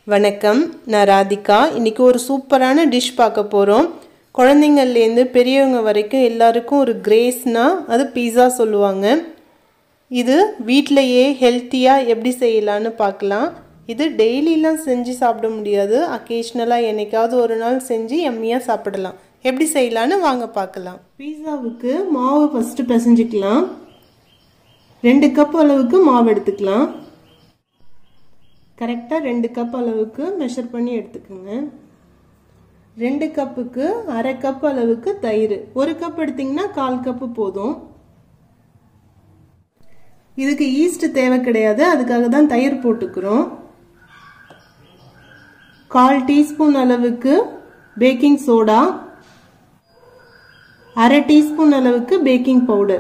வணக்கம் நான் ராதிகா இன்னைக்கு ஒரு சூப்பரான டிஷ் பார்க்க போகிறோம் குழந்தைங்கள்லேருந்து பெரியவங்க வரைக்கும் எல்லாருக்கும் ஒரு கிரேஸ்னா அது பீஸா சொல்லுவாங்க இது வீட்டிலையே ஹெல்த்தியாக எப்படி செய்யலான்னு பார்க்கலாம் இது டெய்லிலாம் செஞ்சு சாப்பிட முடியாது அக்கேஷ்னலாக என்னைக்காவது ஒரு நாள் செஞ்சு எம்மியாக சாப்பிடலாம் எப்படி செய்யலான்னு வாங்க பார்க்கலாம் பீஸாவுக்கு மாவு ஃபஸ்ட்டு பிசைஞ்சிக்கலாம் ரெண்டு கப் அளவுக்கு மாவு எடுத்துக்கலாம் கரெக்டாக ரெண்டு கப் அளவுக்கு மெஷர் பண்ணி எடுத்துக்கோங்க ரெண்டு கப்புக்கு அரை கப் அளவுக்கு தயிர் ஒரு கப் எடுத்திங்கன்னா கால் கப்பு போதும் இதுக்கு ஈஸ்ட் தேவை கிடையாது அதுக்காக தான் தயிர் போட்டுக்கிறோம் கால் டீஸ்பூன் அளவுக்கு பேக்கிங் சோடா அரை டீஸ்பூன் அளவுக்கு பேக்கிங் பவுடர்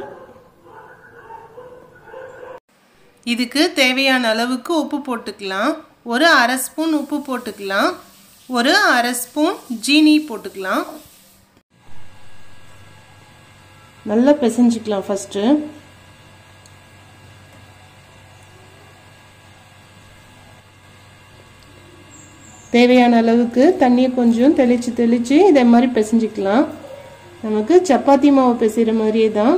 இதுக்கு தேவையான அளவுக்கு உப்பு போட்டுக்கலாம் ஒரு அரை ஸ்பூன் உப்பு போட்டுக்கலாம் ஒரு அரை ஸ்பூன் ஜீனி போட்டுக்கலாம் நல்லா பிசைஞ்சிக்கலாம் ஃபஸ்ட்டு தேவையான அளவுக்கு தண்ணியை கொஞ்சம் தெளித்து தெளித்து இதே மாதிரி பிசைஞ்சிக்கலாம் நமக்கு சப்பாத்தி மாவு பிசைகிற மாதிரியே தான்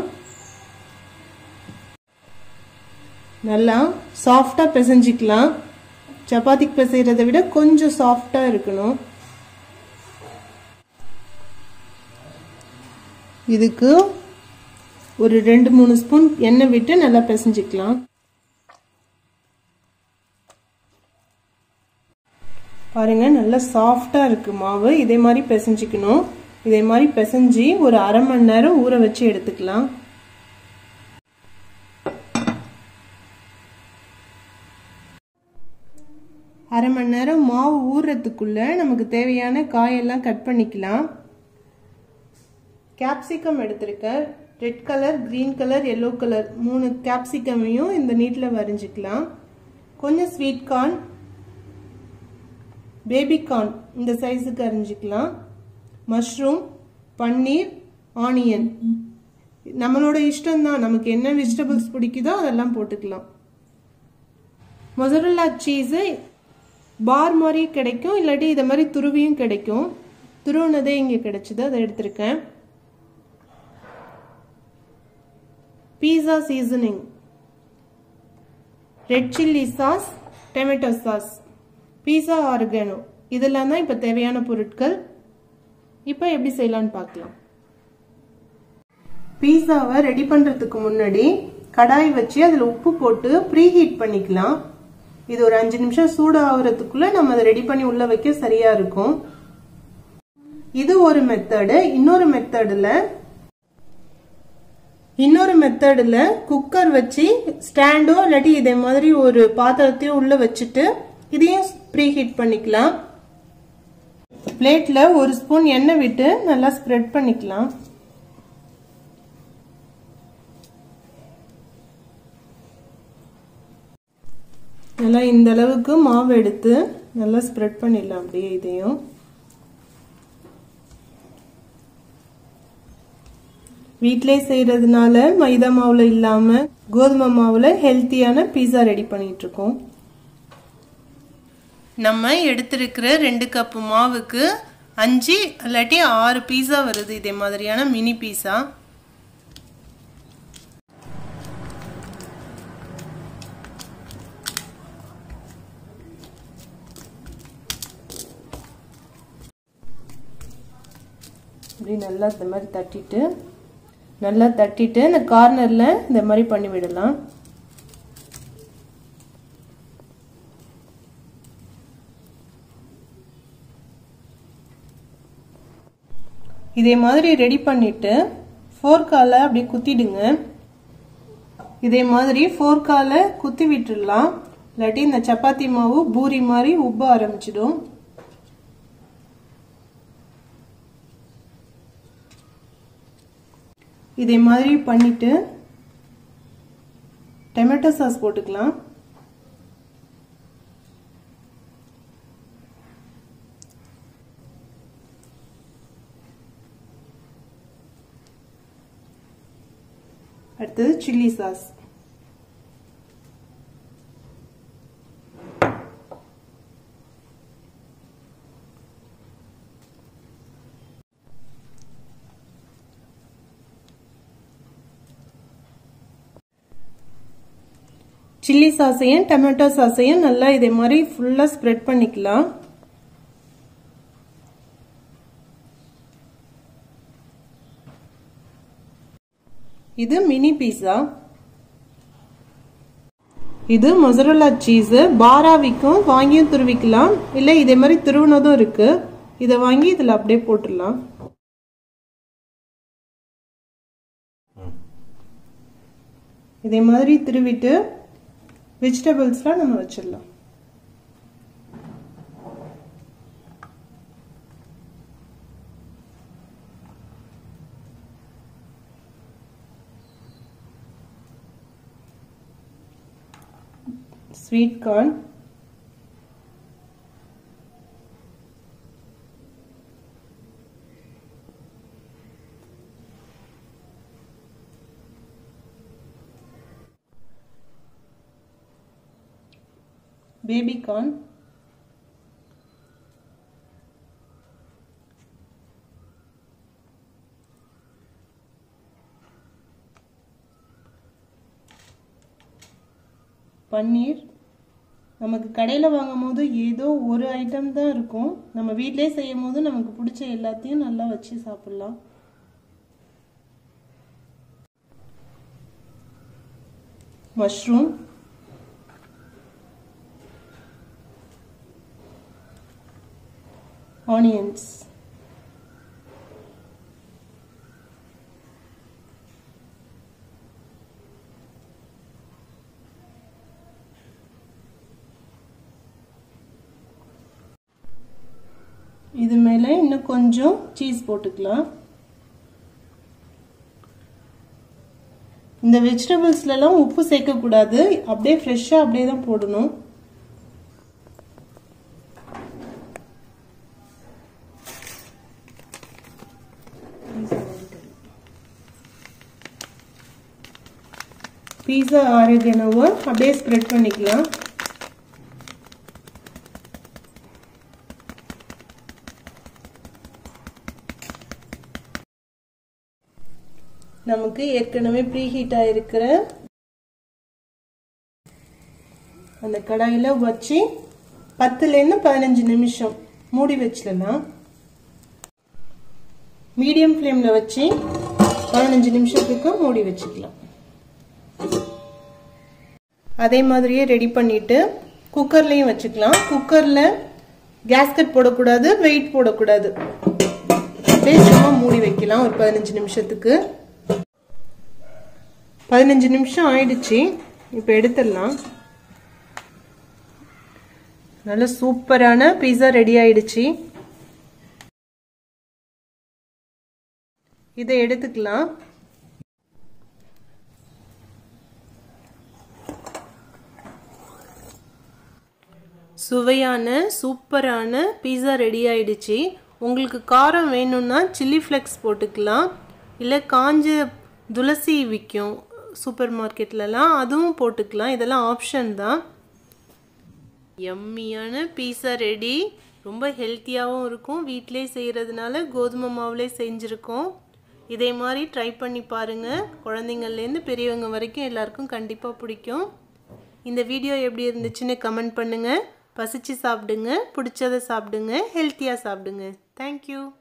நல்லா சாஃப்டாக பிசைஞ்சிக்கலாம் சப்பாத்திக்கு பிசைகிறத விட கொஞ்சம் சாஃப்டாக இருக்கணும் இதுக்கு ஒரு ரெண்டு மூணு ஸ்பூன் எண்ணெய் விட்டு நல்லா பிசைஞ்சிக்கலாம் பாருங்க நல்லா சாஃப்டாக இருக்கு மாவு இதே மாதிரி பிசைஞ்சிக்கணும் இதே மாதிரி பிசைஞ்சு ஒரு அரை மணி நேரம் ஊற வச்சு எடுத்துக்கலாம் அரை மணி நேரம் மாவு ஊறுறதுக்குள்ள நமக்கு தேவையான காயெல்லாம் கட் பண்ணிக்கலாம் கேப்சிகம் எடுத்திருக்கேன் red colour green colour yellow colour மூணு கேப்சிகமையும் இந்த நீட்டில் வரைஞ்சிக்கலாம் கொஞ்சம் ஸ்வீட் கார்ன் பேபி கார்ன் இந்த சைஸுக்கு அரிஞ்சிக்கலாம் மஷ்ரூம் பன்னீர் ஆனியன் நம்மளோட இஷ்டம் தான் நமக்கு என்ன வெஜிடபிள்ஸ் பிடிக்குதோ அதெல்லாம் போட்டுக்கலாம் மொசரல்லா சீஸு பார் மாதிரி கிடைக்கும் இல்லாட்டி இதை மாதிரி துருவியும் கிடைக்கும் துருவினதே இங்கே கிடைச்சிது அதை எடுத்திருக்கேன் pizza seasoning red chilli sauce tomato sauce pizza oregano இதெல்லாம் தான் இப்போ தேவையான பொருட்கள் இப்போ எப்படி செய்யலான்னு பார்க்கலாம் பீஸாவை ரெடி பண்ணுறதுக்கு முன்னாடி கடாய் வச்சு அதில் உப்பு போட்டு ப்ரீ ஹீட் பண்ணிக்கலாம் இது ஒரு அஞ்சு நிமிஷம் சூடு ஆகுறதுக்குள்ள நம்ம அதை ரெடி பண்ணி உள்ள வைக்க சரியா இருக்கும் இது ஒரு மெத்தடு இன்னொரு மெத்தடில் இன்னொரு மெத்தடில் குக்கர் வச்சு ஸ்டாண்டோ இல்லாட்டி இதே மாதிரி ஒரு பாத்திரத்தையும் உள்ள வச்சுட்டு இதையும் ப்ரீ ஹீட் பண்ணிக்கலாம் பிளேட்ல ஒரு ஸ்பூன் எண்ணெய் விட்டு நல்லா ஸ்ப்ரெட் பண்ணிக்கலாம் நல்லா இந்த அளவுக்கு மாவு எடுத்து நல்லா ஸ்ப்ரெட் பண்ணிடலாம் அப்படியே இதையும் வீட்டிலே செய்யறதுனால மைதா மாவுல இல்லாம கோதுமை மாவுல ஹெல்த்தியான பீஸா ரெடி பண்ணிட்டு இருக்கோம் நம்ம எடுத்திருக்கிற ரெண்டு கப்பு மாவுக்கு அஞ்சு இல்லாட்டி ஆறு பீஸா வருது இதே மாதிரியான மினி பீஸா இப்படி நல்லா இந்த மாதிரி தட்டிட்டு நல்லா தட்டிட்டு இந்த கார்னரில் இந்த மாதிரி பண்ணி விடலாம் இதே மாதிரி ரெடி பண்ணிட்டு ஃபோர்க்கால அப்படி குத்திடுங்க இதே மாதிரி ஃபோர்க்கால குத்தி விட்டுடலாம் இல்லாட்டி இந்த சப்பாத்தி மாவு பூரி மாதிரி உப்ப ஆரம்பிச்சிடும் இதே மாதிரி பண்ணிட்டு டொமேட்டோ சாஸ் போட்டுக்கலாம் அடுத்தது சில்லி சாஸ் சில்லி சாஸையும் டொமேட்டோ சாஸையும் நல்லா இதே மாதிரி ஃபுல்லாக ஸ்ப்ரெட் பண்ணிக்கலாம் இது மினி பீஸா இது மொசரல்லா சீஸு பாரா விற்கும் வாங்கியும் துருவிக்கலாம் இல்லை இதே மாதிரி துருவினதும் இருக்கு இதை வாங்கி இதில் அப்படியே போட்டுடலாம் இதே மாதிரி திருவிட்டு வெஜிடபிள்ஸ்லாம் நம்ம வச்சிடலாம் sweet corn baby corn paneer நமக்கு கடையில் வாங்கும் போது ஏதோ ஒரு ஐட்டம் தான் இருக்கும் நம்ம வீட்டிலே செய்யும் போது நமக்கு பிடிச்ச எல்லாத்தையும் நல்லா வச்சு சாப்பிடலாம் மஷ்ரூம் ஆனியன்ஸ் இது மேலே இன்னும் கொஞ்சம் சீஸ் போட்டுக்கலாம் இந்த வெஜிடபிள்ஸ்லாம் உப்பு சேர்க்கக்கூடாது அப்படியே ஃப்ரெஷ்ஷாக அப்படியே தான் போடணும் பீஸா ஆரோக்கியனவை அப்படியே ஸ்ப்ரெட் பண்ணிக்கலாம் நமக்கு ஏற்கனவே ப்ரீ ஹீட் ஆயிருக்கிற அந்த கடாயில் வச்சு பத்துலேருந்து பதினஞ்சு நிமிஷம் மூடி வச்சிடலாம் மீடியம் ஃப்ளேமில் வச்சு பதினஞ்சு நிமிஷத்துக்கு மூடி வச்சுக்கலாம் அதே மாதிரியே ரெடி பண்ணிட்டு குக்கர்லையும் வச்சுக்கலாம் குக்கரில் கேஸ்கட் போடக்கூடாது வெயிட் போடக்கூடாது அப்படியே சும்மா மூடி வைக்கலாம் ஒரு பதினஞ்சு நிமிஷத்துக்கு பதினஞ்சு நிமிஷம் ஆயிடுச்சு இப்போ எடுத்துடலாம் நல்ல சூப்பரான பீஸா ரெடி ஆயிடுச்சு இதை எடுத்துக்கலாம் சுவையான சூப்பரான பீஸா ரெடி ஆயிடுச்சு உங்களுக்கு காரம் வேணும்னா சில்லி ஃப்ளெக்ஸ் போட்டுக்கலாம் இல்லை காஞ்ச துளசி விற்கும் சூப்பர் மார்க்கெட்லலாம் அதுவும் போட்டுக்கலாம் இதெல்லாம் ஆப்ஷன் தான் எம்மியான பீஸா ரெடி ரொம்ப ஹெல்த்தியாகவும் இருக்கும் வீட்டிலே செய்கிறதுனால கோதுமை மாவுலே செஞ்சுருக்கோம் இதே மாதிரி ட்ரை பண்ணி பாருங்கள் குழந்தைங்கள்லேருந்து பெரியவங்க வரைக்கும் எல்லாருக்கும் கண்டிப்பாக பிடிக்கும் இந்த வீடியோ எப்படி இருந்துச்சுன்னு கமெண்ட் பண்ணுங்கள் பசிச்சு சாப்பிடுங்க பிடிச்சதை சாப்பிடுங்க ஹெல்த்தியாக சாப்பிடுங்க தேங்க்யூ